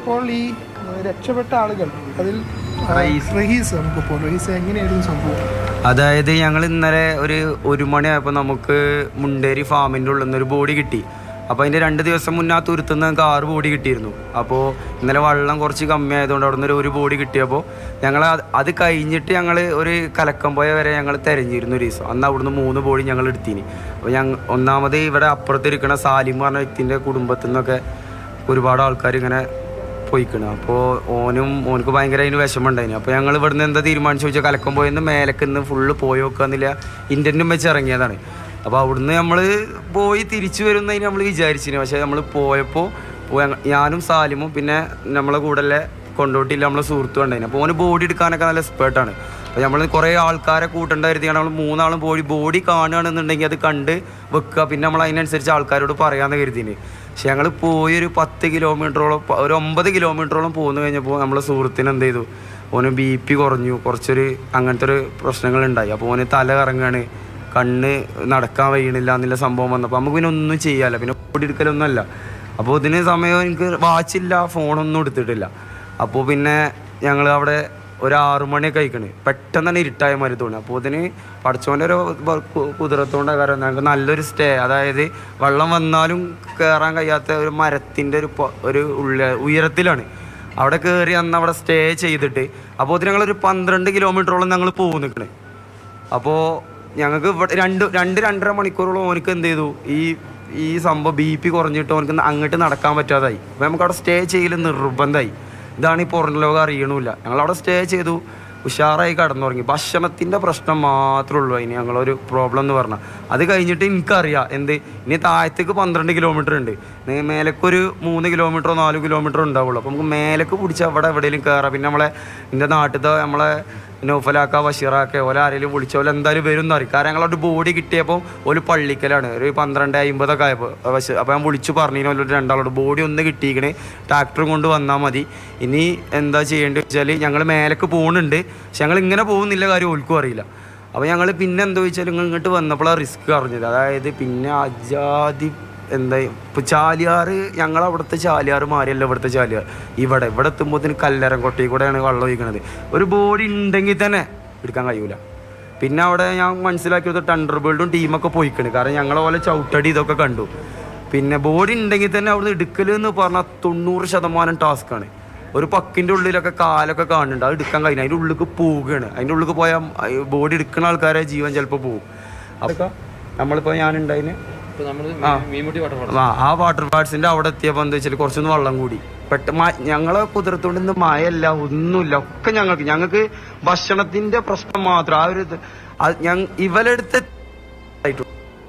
അപ്പോൾ ഈ ഏഹ്, രക്ഷപ്പെട്ട ആളുകൾ അതിൽ ആ, റയീസ്. റഹീസ് നമുക്കിപ്പോൾ റഹീസ് എങ്ങനെയായിരുന്നു സംഭവം അതായത് ഞങ്ങൾ ഇന്നലെ ഒരു ഒരു മണിയായപ്പോൾ നമുക്ക് മുണ്ടേരി ഫാമിൻ്റെ ഉള്ളിൽ നിന്ന് ഒരു ബോഡി കിട്ടി അപ്പോൾ അതിൻ്റെ രണ്ട് ദിവസം മുന്നേ ആ തുരുത്തുനിന്ന് ഞങ്ങൾക്ക് ആറ് ബോഡി കിട്ടിയിരുന്നു അപ്പോൾ ഇന്നലെ വെള്ളം കുറച്ച് കമ്മിയായതുകൊണ്ട് അവിടെ നിന്ന് ഒരു ബോഡി കിട്ടിയപ്പോൾ ഞങ്ങൾ അത് അത് കഴിഞ്ഞിട്ട് ഞങ്ങൾ ഒരു കലക്കമ്പോയ വരെ ഞങ്ങൾ തിരഞ്ഞിരുന്നു ഒരു ദിവസം അന്ന് അവിടുന്ന് മൂന്ന് ബോഡി ഞങ്ങൾ എടുത്തിന് അപ്പോൾ ഞങ്ങൾ ഒന്നാമത് ഇവിടെ അപ്പുറത്തിരിക്കണ സാലിം പറഞ്ഞ വ്യക്തിൻ്റെ കുടുംബത്തിൽ നിന്നൊക്കെ ഒരുപാട് ആൾക്കാർ ഇങ്ങനെ പോയിക്കണ് അപ്പോൾ ഓനും ഓനക്ക് ഭയങ്കര അതിന് വിഷമം ഉണ്ടായിന് അപ്പോൾ ഞങ്ങൾ ഇവിടുന്ന് എന്താ തീരുമാനിച്ചു വെച്ചാൽ കലക്കം പോയെന്ന് മേലക്ക് നിന്ന് ഫുള്ള് പോയി നോക്കാന്നില്ല ഇന്ത്യനും വെച്ച് ഇറങ്ങിയതാണ് അപ്പോൾ അവിടുന്ന് നമ്മൾ പോയി തിരിച്ചു വരുന്നതിന് നമ്മൾ വിചാരിച്ചിന് പക്ഷേ നമ്മൾ പോയപ്പോൾ പോയ- ഞാനും സാലിമും പിന്നെ നമ്മളെ കൂടെ കൊണ്ടോട്ടില്ല നമ്മളെ സുഹൃത്തും ഉണ്ടായിന് അപ്പോൾ ഓന് ബോഡി എടുക്കാനൊക്കെ നല്ല എക്സ്പേർട്ടാണ് അപ്പോൾ നമ്മൾ കുറേ ആൾക്കാരെ കൂട്ടേണ്ടായിരുന്നു നമ്മൾ മൂന്നാളും ബോഡി ബോഡി കാണുകയാണെന്നുണ്ടെങ്കിൽ അത് കണ്ട് വെക്കുക പിന്നെ നമ്മൾ അതിനനുസരിച്ച് ആൾക്കാരോട് പറയാമെന്ന് കരുതിന് പക്ഷെ ഞങ്ങൾ പോയി ഒരു പത്ത് കിലോമീറ്ററോളം പ- ഒരു ഒമ്പത് കിലോമീറ്ററോളം പോന്നു കഴിഞ്ഞപ്പോൾ നമ്മളെ സുഹൃത്തിന് എന്ത് ചെയ്തു ഓന് ബി പി കുറഞ്ഞു കുറച്ചൊരു അങ്ങനത്തെ ഒരു പ്രശ്നങ്ങളുണ്ടായി അപ്പോൾ ഓന് തല കറങ്ങാണ് കണ്ണ് നടക്കാൻ കഴിയണില്ല എന്നുള്ള സംഭവം വന്നപ്പോൾ നമുക്ക് പിന്നെ ഒന്നും ചെയ്യാല്ല പിന്നെ ഓടി എടുക്കലൊന്നുമല്ല അപ്പോൾ ഇതിന് സമയം എനിക്ക് വാച്ചില്ല ഫോണൊന്നും എടുത്തിട്ടില്ല അപ്പോൾ പിന്നെ ഞങ്ങൾ അവിടെ ഒരു ആറു മണിയൊക്കെ കഴിക്കണ് പെട്ടെന്ന് തന്നെ ഇരുട്ടായ മാതിരി തോന്നി അപ്പോൾ ഇതിന് പഠിച്ചോൻ്റെ ഒരു ബ- കു- കുതിരത്തോണ്ട കാരണം ഞങ്ങൾക്ക് നല്ലൊരു സ്റ്റേ അതായത് വെള്ളം വന്നാലും കയറാൻ കഴിയാത്ത ഒരു മരത്തിൻ്റെ ഒരു പൊ- ഒരു ഉള്ള ഉയരത്തിലാണ് അവിടെ കയറി അന്ന് അവിടെ സ്റ്റേ ചെയ്തിട്ട് അപ്പോൾ ഇതിന് ഞങ്ങളൊരു പന്ത്രണ്ട് കിലോമീറ്ററോളം ഞങ്ങൾ പോകും നിൽക്കണേ അപ്പോൾ ഞങ്ങൾക്ക് ഇവിടെ രണ്ട് രണ്ട് രണ്ടര മണിക്കൂറോളം ഓനക്ക് എന്ത് ചെയ്തു ഈ ഈ സംഭവം ബി പി കുറഞ്ഞിട്ട് ഓനക്ക് അങ്ങോട്ട് നടക്കാൻ പറ്റാതായി അപ്പോൾ നമുക്ക് അവിടെ സ്റ്റേ ചെയ്യൽ നിർബന്ധമായി ഇതാണ് ഈ പുറം ലോകം അറിയണമില്ല ഞങ്ങളവിടെ സ്റ്റേ ചെയ്തു ഉഷാറായി കടന്നുറങ്ങി ഭക്ഷണത്തിൻ്റെ പ്രശ്നം മാത്രമേ ഉള്ളൂ അതിന് ഞങ്ങളൊരു പ്രോബ്ലം എന്ന് പറഞ്ഞാൽ അത് കഴിഞ്ഞിട്ട് എനിക്കറിയാം എന്ത് ഇനി താഴത്തേക്ക് പന്ത്രണ്ട് കിലോമീറ്റർ ഉണ്ട് നേ- മേലേക്കൊരു മൂന്ന് കിലോമീറ്ററോ നാല് കിലോമീറ്ററോ ഉണ്ടാവുള്ളൂ അപ്പോൾ നമുക്ക് മേലേക്ക് പിടിച്ച് അവിടെ എവിടെയെങ്കിലും കയറാം പിന്നെ നമ്മളെ എൻ്റെ നാട്ടിലത്തെ നമ്മളെ നൗഫലാക്ക ബഷീറാക്ക ഓല ആരെങ്കിലും വിളിച്ച പോലെ എന്തായാലും വരും എന്നറിയും കാരണം ഞങ്ങളൊരു ബോഡി കിട്ടിയപ്പോൾ ഒരു പള്ളിക്കലാണ് ഒരു പന്ത്രണ്ട് അമ്പതൊക്കെ ആയപ്പോൾ പക്ഷേ അപ്പോൾ ഞാൻ വിളിച്ചു പറഞ്ഞു ഒരു രണ്ടാളോട് ബോഡി ഒന്ന് കിട്ടിയിക്കണേ ട്രാക്ടറും കൊണ്ട് വന്നാൽ മതി ഇനി എന്താ ചെയ്യേണ്ടത് വെച്ചാൽ ഞങ്ങൾ മേലേക്ക് പോകുന്നുണ്ട് പക്ഷെ ഞങ്ങൾ ഇങ്ങനെ പോകുന്നില്ല കാര്യം ഓൽക്കും അറിയില്ല അപ്പോൾ ഞങ്ങൾ പിന്നെ എന്താ വെച്ചാൽ നിങ്ങൾ ഇങ്ങോട്ട് വന്നപ്പോഴാണ് റിസ്ക് അറിഞ്ഞത് അതായത് പിന്നെ അജാതി എന്താ ഇപ്പൊ ചാലിയാറ് ഞങ്ങൾ അവിടുത്തെ ചാലിയാറ് മാറിയല്ല ഇവിടുത്തെ ചാലിയാർ ഇവിടെ ഇവിടെ എത്തുമ്പോഴത്തേന് കല്ലരം കൊട്ടി കൂടെയാണ് വെള്ളം ഒഴിക്കണത് ഒരു ബോഡി ഉണ്ടെങ്കിൽ തന്നെ എടുക്കാൻ കഴിയൂല പിന്നെ അവിടെ ഞാൻ മനസ്സിലാക്കിയത് ടണ്ടർ ബേൾഡും ടീമൊക്കെ പോയിക്കണ് കാരണം ഞങ്ങളെ പോലെ ചവിട്ടടി ഇതൊക്കെ കണ്ടു പിന്നെ ബോഡി ഉണ്ടെങ്കിൽ തന്നെ അവിടുന്ന് എടുക്കൽ എന്ന് പറഞ്ഞാൽ തൊണ്ണൂറ് ശതമാനം ടാസ്ക്കാണ് ഒരു പക്കിൻ്റെ ഉള്ളിലൊക്കെ കാലൊക്കെ കാണുന്നുണ്ട് അത് എടുക്കാൻ കഴിയില്ല അതിൻ്റെ ഉള്ളിലേക്ക് പോവുകയാണ് അതിൻ്റെ ഉള്ളിലേക്ക് പോയാൽ ബോഡി എടുക്കുന്ന ആൾക്കാരെ ജീവൻ ചിലപ്പോൾ പോകും അതൊക്കെ നമ്മളിപ്പോൾ ഞാനുണ്ടായിന് ഇപ്പൊ നമ്മള് ആ. മീൻമുട്ടി വാട്ടർ ആ ആ വാട്ടർ പാർട്സിന്റെ അവിടെ എത്തിയപ്പോൾ എന്താ വെച്ചാൽ കുറച്ചൊന്ന് വെള്ളം കൂടി പെട്ട മ- ഞങ്ങളെ കുതിരത്തോണ്ട് ഇന്ന് മഴയല്ല ഒന്നുമില്ല ഒക്കെ ഞങ്ങൾക്ക് ഞങ്ങൾക്ക് ഭക്ഷണത്തിന്റെ പ്രശ്നം മാത്രം ആ ഒരു ഇത് അത് ഞങ്ങ ഇവലെടുത്ത് ആയിട്ടു.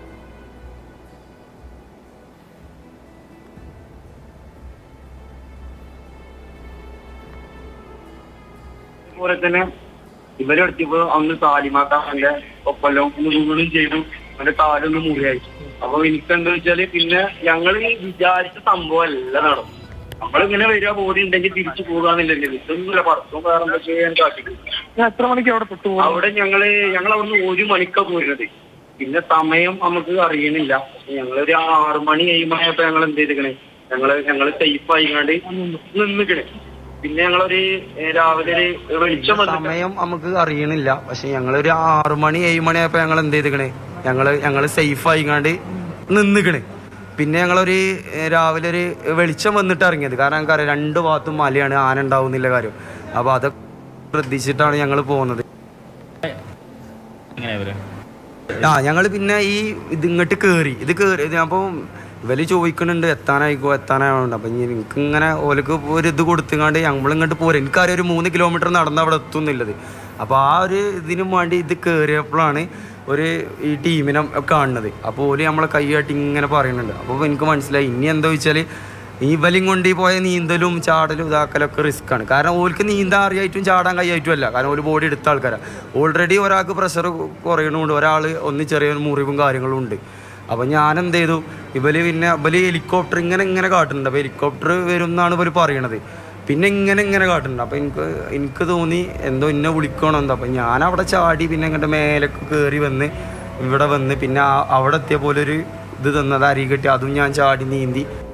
അതുപോലെ തന്നെ ഇവരെടുത്തപ്പോ അന്ന് സാലിമാക്കാന്റെ ഒപ്പെല്ലാം ഒന്ന് വീണും ചെയ്തു അവന്റെ കാലൊന്ന് മുറിയായി അപ്പൊ എനിക്ക് എന്താ വെച്ചാല് പിന്നെ ഞങ്ങള് ഈ വിചാരിച്ച സംഭവം അല്ല നടന്നു നമ്മളിങ്ങനെ വരിക ബോഡി ഉണ്ടെങ്കിൽ തിരിച്ചു പോകാന്നില്ലെങ്കിൽ ഇതൊന്നുമില്ല പടത്തും വേറെ എന്തൊക്കെ ചെയ്യാൻ കാട്ടിക്കും ഞാൻ എത്ര മണിക്ക് അവിടെ പെട്ടുപോകും അവിടെ ഞങ്ങള് ഞങ്ങൾ അവിടുന്ന് ഒരു മണിക്കാ പോയിരുന്നത് പിന്നെ സമയം നമുക്ക് അറിയണില്ല ഞങ്ങളൊരു ആറു മണി ഏഴ് മണിയായപ്പോ ഞങ്ങൾ എന്ത് ചെയ്തിക്കണേ ഞങ്ങള് ഞങ്ങള് സേഫ് ആയിക്കാണ്ട് നിന്നിക്കണേ പിന്നെ ഞങ്ങളൊരു ഏ, രാവിലെ ഒരു വെളിച്ചം വന്നിട്ട് സമയം നമുക്ക് അറിയണില്ല പക്ഷെ ഞങ്ങളൊരു ആറു മണി ഏഴ് മണിയായപ്പോ ഞങ്ങൾ എന്ത് ചെയ്തിക്കണേ ഞങ്ങള് ഞങ്ങള് സേഫ് ആയിക്കാണ്ട് നിന്നിക്കണ് പിന്നെ ഞങ്ങളൊരു ഏ, രാവിലെ ഒരു വെളിച്ചം വന്നിട്ട് ഇറങ്ങിയത് കാരണം ഞങ്ങൾക്ക് രണ്ട് ഭാഗത്തും മലയാണ് ആന ഉണ്ടാവുന്നില്ല കാര്യം അപ്പൊ അതൊക്കെ ശ്രദ്ധിച്ചിട്ടാണ് ഞങ്ങൾ പോകുന്നത് എങ്ങനെയാ ഇവര് ആ ഞങ്ങൾ പിന്നെ ഈ ഇത് ഇങ്ങോട്ട് കയറി ഇത് കയറി ഇത് അപ്പോൾ ഇവര് ചോദിക്കുന്നുണ്ട് എത്താനായിക്കോ എത്താനായോണ്ട് അപ്പം എനിക്ക് ഇങ്ങനെ ഓലക്ക് ഒരു ഇത് കൊടുത്തുങ്ങാണ്ട് ഞങ്ങൾ ഇങ്ങോട്ട് പോരും എനിക്കറിയാം ഒരു മൂന്ന് കിലോമീറ്റർ നടന്ന് അവിടെ എത്തുന്നില്ലത് അപ്പോൾ ആ ഒരു ഇതിനും വേണ്ടി ഇത് കയറിയപ്പോഴാണ് ഒരു ഈ ടീമിനെ കാണുന്നത് അപ്പോൾ ഓല് നമ്മളെ കൈയാട്ടി ഇങ്ങനെ പറയുന്നുണ്ട് അപ്പോൾ എനിക്ക് മനസ്സിലായി ഇനി എന്താ വെച്ചാൽ ഈ ഇവലും കൊണ്ട് ഈ പോയ നീന്തലും ചാടലും ഇതാക്കലൊക്കെ റിസ്ക് ആണ് കാരണം ഓൾക്ക് നീന്താൻ അറിയായിട്ടും ചാടാൻ കഴിയായിട്ടും അല്ല കാരണം ഒരു ബോഡി എടുത്ത ആൾക്കാരാണ് ഓൾറെഡി ഒരാൾക്ക് പ്രഷർ കുറയണമുണ്ട് ഒരാൾ ഒന്ന് ചെറിയൊരു മുറിവും കാര്യങ്ങളും ഉണ്ട് അപ്പോൾ ഞാൻ എന്ത് ചെയ്തു ഇവല് പിന്നെ ഇവല് ഹെലികോപ്റ്റർ ഇങ്ങനെ ഇങ്ങനെ കാട്ടുന്നുണ്ട് അപ്പോൾ ഹെലികോപ്റ്റർ വരും എന്നാണ് ഇവർ പറയണത് പിന്നെ ഇങ്ങനെ ഇങ്ങനെ കാട്ടുന്നുണ്ട് അപ്പോൾ എനിക്ക് എനിക്ക് തോന്നി എന്തോ ഇന്നെ വിളിക്കണോ എന്തോ അപ്പോൾ ഞാൻ അവിടെ ചാടി പിന്നെ ഇങ്ങോട്ട് മേലേക്ക് കയറി വന്ന് ഇവിടെ വന്ന് പിന്നെ ആ- അവിടെ എത്തിയ പോലെ ഒരു ഇത് തന്നത് അരി കെട്ടി അതും ഞാൻ ചാടി നീന്തി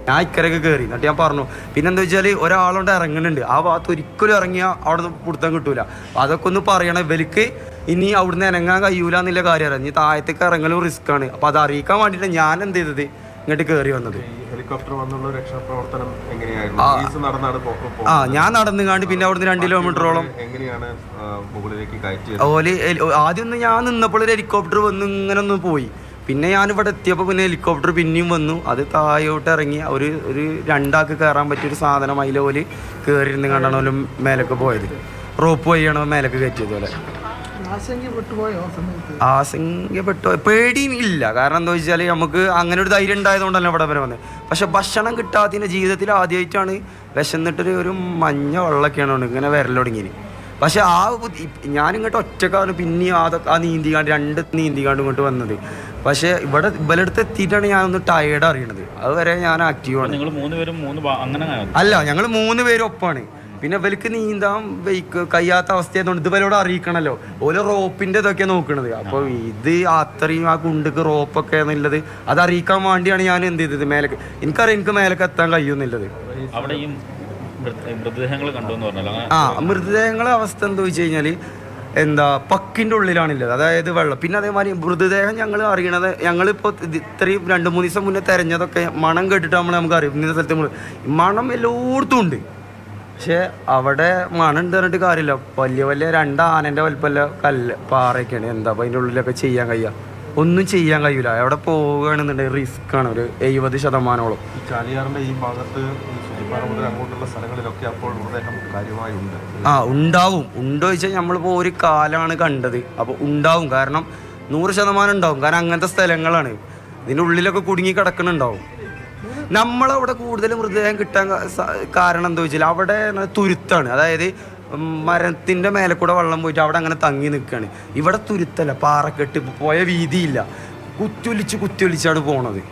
ഞാൻ ഇക്കരൊക്കെ കയറി എന്നിട്ട് ഞാൻ പറഞ്ഞു പിന്നെ എന്താ വെച്ചാൽ ഒരാളുകൊണ്ട് ഇറങ്ങുന്നുണ്ട് ആ ഭാഗത്ത് ഒരിക്കലും ഇറങ്ങിയാൽ അവിടെ നിന്ന് പിടുത്തം കിട്ടൂല അതൊക്കെ ഒന്ന് പറയണം ഇവർക്ക് ഇനി അവിടുന്ന് ഇറങ്ങാൻ കഴിയൂല എന്നുള്ള കാര്യം അറിയാം ഇനി താഴത്തേക്ക് ഇറങ്ങലും റിസ്ക് ആണ് അപ്പോൾ അത് അറിയിക്കാൻ വേണ്ടിയിട്ട് ഞാൻ എന്ത് ചെയ്തത് ഇങ്ങോട്ട് കയറി വന്നത് ഈ ഹെലികോപ്റ്റർ വന്നുള്ള രക്ഷാപ്രവർത്തനം എങ്ങനെയായിരുന്നു പോലീസ് നടന്നാണ് പോ- പോ- ആ ഞാൻ നടന്നുകാണ്ട് പിന്നെ അവിടുന്ന് രണ്ട് കിലോമീറ്ററോളം എങ്ങനെയാണ് ആ, മുകളിലേക്ക് കയറ്റിയത് ഓല് ഹെലി- ആദ്യം ഒന്ന് ഞാൻ നിന്നപ്പോൾ ഒരു ഹെലികോപ്റ്റർ വന്ന് ഇങ്ങനെ ഒന്ന് പോയി പിന്നെ ഞാൻ ഇവിടെ എത്തിയപ്പോൾ പിന്നെ ഹെലികോപ്റ്റർ പിന്നെയും വന്നു അത് താഴോട്ട് ഇറങ്ങി ഒരു ഒരു രണ്ടാൾക്ക് കയറാൻ പറ്റിയ ഒരു സാധനം അതിൽ ഓല് കയറിയിരുന്ന് കണ്ടാണ് ഓല് മേലൊക്കെ പോയത് റോപ്പ് വഴിയാണ് മേലൊക്കെ കയറ്റിയത് പോലെ ആശങ്കപ്പെട്ടു പോയോ ആ സമയത്ത് ആശങ്കപ്പെട്ടോ പേടിയും ഇല്ല കാരണം എന്താ വെച്ചാൽ നമുക്ക് അങ്ങനെ ഒരു ധൈര്യം ഉണ്ടായതുകൊണ്ടല്ല ഇവിടെ വരെ വന്നത് പക്ഷെ ഭക്ഷണം കിട്ടാത്തതിൻ്റെ ജീവിതത്തിൽ ആദ്യമായിട്ടാണ് വിശന്നിട്ടൊരു ഒരു മഞ്ഞ വെള്ളമൊക്കെയാണ് കൊണ്ട് ഇങ്ങനെ വരൽ തുടങ്ങിയത് പക്ഷെ ആ ബുദ്ധി- ഞാൻ ഇങ്ങോട്ട് ഒറ്റക്കാണ് പിന്നെയും അതൊക്കെ ആ നീന്തികാണ്ട് രണ്ട് നീന്തികാണ്ട് ഇങ്ങോട്ട് വന്നത് പക്ഷെ ഇവിടെ ഇവലടുത്ത് എത്തിയിട്ടാണ് ഞാൻ ഒന്ന് ടയേർഡ് അറിയണത് അതുവരെ ഞാൻ ആക്റ്റീവാണ് നിങ്ങൾ മൂന്ന് പേരും മൂന്ന് ഭാ- അങ്ങനെ അല്ല ഞങ്ങൾ മൂന്ന് പേരും ഒപ്പാണ് പിന്നെ ഇവർക്ക് നീന്താൻ വെയ്ക്ക് കഴിയാത്ത അവസ്ഥയായതുകൊണ്ട് ഇതുവരോട് അറിയിക്കണല്ലോ ഓല് റോപ്പിന്റെ ഇതൊക്കെ നോക്കണത് അപ്പൊ ഇത് അത്രയും ആ കുണ്ടുക്ക് റോപ്പൊക്കെ എന്നുള്ളത് അത് അറിയിക്കാൻ വേണ്ടിയാണ് ഞാൻ എന്ത് ചെയ്തത് മേലേക്ക് എനിക്കറിയാം എനിക്ക് മേലേക്ക് എത്താൻ കഴിയുമെന്നുള്ളത് അവിടെ ഈ മൃത- മൃതദേഹങ്ങൾ കണ്ടു എന്ന് പറഞ്ഞല്ലോ അങ്ങനെ ആ മൃതദേഹങ്ങളെ അവസ്ഥ എന്താ വെച്ച് കഴിഞ്ഞാല് എന്താ പക്കിന്റെ ഉള്ളിലാണുള്ളത് അതായത് വെള്ളം പിന്നെ അതേമാതിരി മൃതദേഹം ഞങ്ങൾ അറിയണത് ഞങ്ങളിപ്പോൾ ഇത്രയും രണ്ട് മൂന്ന് ദിവസം മുന്നേ തെരഞ്ഞതൊക്കെ മണം കേട്ടിട്ട് നമ്മൾ നമുക്ക് അറിയും ഇന്ന സ്ഥലത്ത് നമ്മള് മണം എല്ലായിടത്തും ഉണ്ട് പക്ഷെ അവിടെ മണം ഉണ്ട് പറഞ്ഞിട്ട് കാര്യമില്ല വലിയ വലിയ രണ്ട് ആനന്റെ വലിപ്പമല്ല കല്ല് പാറയൊക്കെയാണ് എന്താ അപ്പൊ അതിൻ്റെ ഉള്ളിലൊക്കെ ചെയ്യാൻ കഴിയുക ഒന്നും ചെയ്യാൻ കഴിയൂല അവിടെ പോവുകയാണെന്നുണ്ടെങ്കിൽ റിസ്ക് ആണ് ഒരു എഴുപത് ശതമാനോളം ഈ ചാലിയാറിന്റെ ഈ ഭാഗത്ത് ഈ ശുചിപ്പാറ മുതൽ അങ്ങോട്ടുള്ള സ്ഥലങ്ങളിലൊക്കെ അപ്പോൾ മൃതദേഹം കാര്യമായി ഉണ്ട് ആ ഉണ്ടാവും ഉണ്ടോ ചോദിച്ചാൽ നമ്മളിപ്പോൾ ഒരു കാലാണ് കണ്ടത് അപ്പോൾ ഉണ്ടാവും കാരണം നൂറ് ശതമാനം ഉണ്ടാവും കാരണം അങ്ങനത്തെ സ്ഥലങ്ങളാണ് ഇതിൻ്റെ ഉള്ളിലൊക്കെ കുടുങ്ങി കിടക്കുന്നുണ്ടാവും നമ്മളവിടെ കൂടുതൽ മൃതദേഹം കിട്ടാൻ കാ- സ- കാരണം എന്താ വെച്ചാൽ അവിടെ ന- തുരുത്താണ് അതായത് ഉം, മരത്തിന്റെ മേലെ കൂടെ വെള്ളം പോയിട്ട് അവിടെ അങ്ങനെ തങ്ങി നിൽക്കുകയാണ് ഇവിടെ തുരുത്തല്ല പാറക്കെട്ട് ഇപ്പൊ പോയ വീതിയില്ല കുത്തിയൊലിച്ച് കുത്തിയൊലിച്ചാണ് പോണത്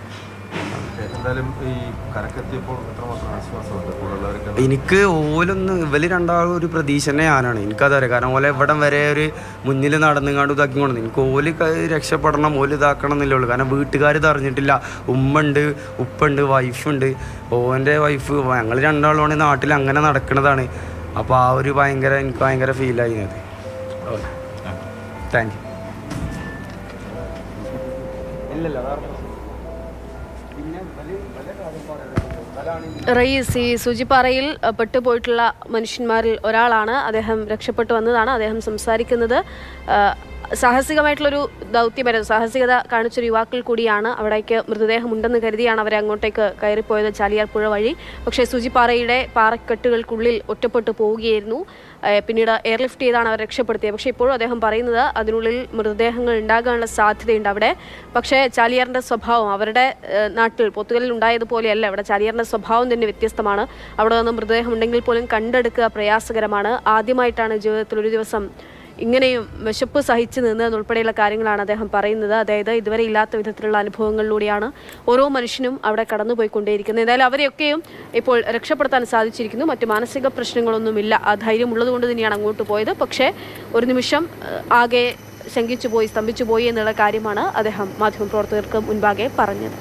എന്തായാലും ഈ കരക്കെത്തിയപ്പോൾ എത്രമാത്രം ആശ്വാസമുണ്ട് കൂടെയുള്ളവരൊക്കെ എനിക്ക് ഓലൊന്ന് ഇവര് രണ്ടാളും ഒരു പ്രതീക്ഷ തന്നെ ഞാനാണ് എനിക്കതറിയാം കാരണം ഓലെ ഇവിടം വരെ ഒരു മുന്നിൽ നടന്നുകാണ്ട് ഇതാക്കി കൊണ്ടു എനിക്ക് ഓല് ക- രക്ഷപ്പെടണം ഓല് ഇതാക്കണം എന്നല്ലേ ഉള്ളൂ കാരണം വീട്ടുകാർ ഇത് അറിഞ്ഞിട്ടില്ല ഉമ്മ ഉണ്ട് ഉപ്പുണ്ട് വൈഫുണ്ട് ഓൻ്റെ വൈഫ് ഞങ്ങൾ രണ്ടാളുമാണ് നാട്ടിൽ അങ്ങനെ നടക്കുന്നതാണ് അപ്പോൾ ആ ഒരു ഭയങ്കര എനിക്ക് ഭയങ്കര ഫീലായി അത് താങ്ക് യു ഇല്ലല്ല പിന്നെ റയീസ് ഈ സൂചിപ്പാറയിൽ അഹ്, പെട്ടുപോയിട്ടുള്ള മനുഷ്യന്മാരിൽ ഒരാളാണ് അദ്ദേഹം രക്ഷപ്പെട്ടു വന്നതാണ് അദ്ദേഹം സംസാരിക്കുന്നത് അഹ്, സാഹസികമായിട്ടുള്ളൊരു ദൗത്യപരം സാഹസികത കാണിച്ചൊരു യുവാക്കൾ കൂടിയാണ് അവിടേക്ക് മൃതദേഹം ഉണ്ടെന്ന് കരുതിയാണ് അവരെ അങ്ങോട്ടേക്ക് കയറിപ്പോയത് ചാലിയാർ പുഴ വഴി പക്ഷേ സൂചിപ്പാറയുടെ പാറക്കെട്ടുകൾക്കുള്ളിൽ ഒറ്റപ്പെട്ടു പോവുകയായിരുന്നു ഏഹ് പിന്നീട് എയർലിഫ്റ്റ് ചെയ്താണ് അവർ രക്ഷപ്പെടുത്തിയത് പക്ഷേ ഇപ്പോഴും അദ്ദേഹം പറയുന്നത് അതിനുള്ളിൽ മൃതദേഹങ്ങൾ ഉണ്ടാകാനുള്ള സാധ്യതയുണ്ട് അവിടെ പക്ഷേ ചാലിയാറിൻ്റെ സ്വഭാവം അവരുടെ ഏഹ് നാട്ടിൽ പൊത്തുകലിൽ ഉണ്ടായതുപോലെയല്ല അവിടെ ചാലിയാറിൻ്റെ സ്വഭാവം തന്നെ വ്യത്യസ്തമാണ് അവിടെ നിന്ന് മൃതദേഹം ഉണ്ടെങ്കിൽ പോലും കണ്ടെടുക്കുക പ്രയാസകരമാണ് ആദ്യമായിട്ടാണ് ജീവിതത്തിൽ ഒരു ദിവസം ഇങ്ങനെയും വിശപ്പ് സഹിച്ചു നിന്നതെന്നുൾപ്പെടെയുള്ള കാര്യങ്ങളാണ് അദ്ദേഹം പറയുന്നത് അതായത് ഇതുവരെ ഇല്ലാത്ത വിധത്തിലുള്ള അനുഭവങ്ങളിലൂടെയാണ് ഓരോ മനുഷ്യനും അവിടെ കടന്നുപോയിക്കൊണ്ടേയിരിക്കുന്നത് എന്തായാലും അവരെയൊക്കെയും ഇപ്പോൾ രക്ഷപ്പെടുത്താൻ സാധിച്ചിരിക്കുന്നു മറ്റു മാനസിക പ്രശ്നങ്ങളൊന്നുമില്ല ആ ധൈര്യം ഉള്ളതുകൊണ്ട് തന്നെയാണ് അങ്ങോട്ട് പോയത് പക്ഷേ ഒരു നിമിഷം ഏഹ്, ആകെ ശങ്കിച്ചു പോയി സ്തംഭിച്ചു പോയി എന്നുള്ള കാര്യമാണ് അദ്ദേഹം മാധ്യമപ്രവർത്തകർക്ക് മുൻപാകെ പറഞ്ഞത്